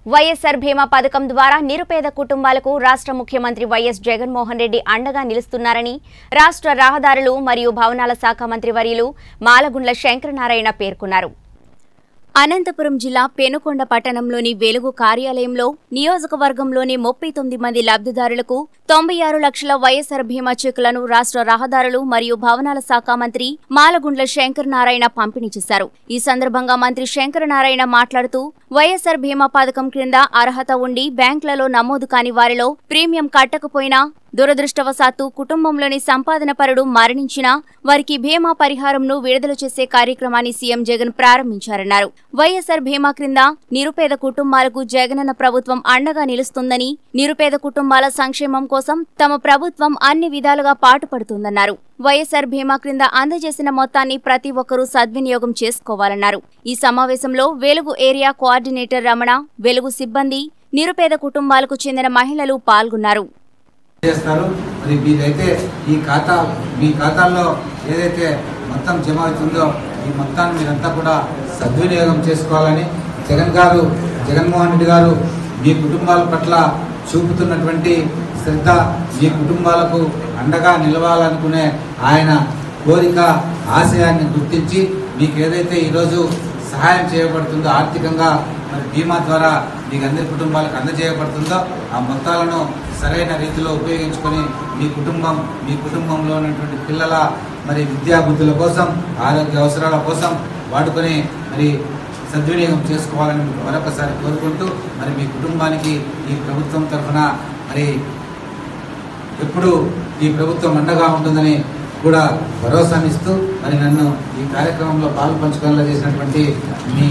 వైఎస్ఆర్ బీమా పథకం ద్వారా నిరుపేద కుటుంబాలకు రాష్ట్ర ముఖ్యమంత్రి వైఎస్ జగన్మోహన్ రెడ్డి అండగా నిలుస్తున్నారని రాష్ట్ర రహదారులు మరియు భవనాల శాఖ మంత్రి వర్యులు మాలగుండ్ల శంకరనారాయణ పేర్కొన్నారు అనంతపురం జిల్లా పెనుకొండ పట్టణంలోని వెలుగు కార్యాలయంలో నియోజకవర్గంలోని ముప్పై తొమ్మిది మంది లబ్ధిదారులకు తొంభై ఆరు లక్షల వైఎస్ఆర్ బీమా చెక్కులను రాష్ట్ర రహదారులు మరియు భవనాల శాఖ మంత్రి మాలగుండ్ల శంకర్ నారాయణ పంపిణీ చేశారు ఈ సందర్భంగా మంత్రి శంకర నారాయణ మాట్లాడుతూ వైఎస్ఆర్ బీమా పథకం క్రింద అర్హత ఉండి బ్యాంకులలో నమోదు కాని వారిలో ప్రీమియం కట్టకపోయినా దురదృష్టవశాత్తు కుటుంబంలోని సంపాదన పరుడు మరణించినా వారికి బీమా పరిహారంను విడుదల చేసే కార్యక్రమాన్ని సీఎం జగన్ ప్రారంభించారన్నారు వైఎస్ఆర్ బీమా క్రింద నిరుపేద కుటుంబాలకు జగనన్న ప్రభుత్వం అండగా నిలుస్తుందని నిరుపేద కుటుంబాల సంక్షేమం కోసం తమ ప్రభుత్వం అన్ని విధాలుగా పాటుపడుతుందన్నారు వైఎస్ఆర్ బీమా క్రింద అందజేసిన మొత్తాన్ని ప్రతి ఒక్కరూ సద్వినియోగం చేసుకోవాలన్నారు ఈ సమావేశంలో వెలుగు ఏరియా కోఆర్డినేటర్ రమణ వెలుగు సిబ్బంది నిరుపేద కుటుంబాలకు చెందిన మహిళలు పాల్గొన్నారు చేస్తారు మరి మీరైతే ఈ ఖాతా మీ ఖాతాల్లో ఏదైతే మొత్తం జమ అవుతుందో ఈ మొత్తాన్ని మీరంతా కూడా సద్వినియోగం చేసుకోవాలని జగన్ గారు జగన్మోహన్ రెడ్డి గారు మీ కుటుంబాల పట్ల చూపుతున్నటువంటి శ్రద్ధ మీ కుటుంబాలకు అండగా నిలవాలనుకునే ఆయన కోరిక ఆశయాన్ని గుర్తించి మీకు ఏదైతే ఈరోజు సహాయం చేయబడుతుందో ఆర్థికంగా మరి బీమా ద్వారా మీకు అందరి కుటుంబాలకు అందజేయబడుతుందో ఆ మొత్తాలను సరైన రీతిలో ఉపయోగించుకొని మీ కుటుంబం మీ కుటుంబంలో ఉన్నటువంటి పిల్లల మరి విద్యాబుద్ధుల కోసం ఆరోగ్య అవసరాల కోసం వాడుకొని మరి సద్వినియోగం చేసుకోవాలని మరొకసారి కోరుకుంటూ మరి మీ కుటుంబానికి ఈ ప్రభుత్వం తరఫున మరి ఎప్పుడు ఈ ప్రభుత్వం అండగా ఉంటుందని కూడా భరోసానిస్తూ మరి నన్ను ఈ కార్యక్రమంలో పాలు పంచుకోవాలో చేసినటువంటి మీ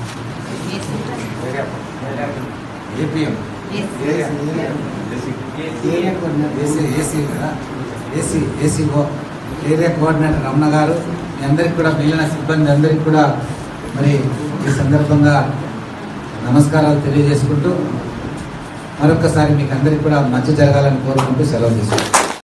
ఏపీఎం ఏసీ ఏసీ కదా AC ACO area coordinator Ramana గారు మీ అందరికి కూడా మిగిలిన సిబ్బంది అందరికి కూడా మరి ఈ సందర్భంగా నమస్కారాలు తెలియజేసుకుంటూ మరొకసారి మీకు అందరికి కూడా మంచి జరగాలని కోరుకుంటూ సెలవు తీసుకుంటాం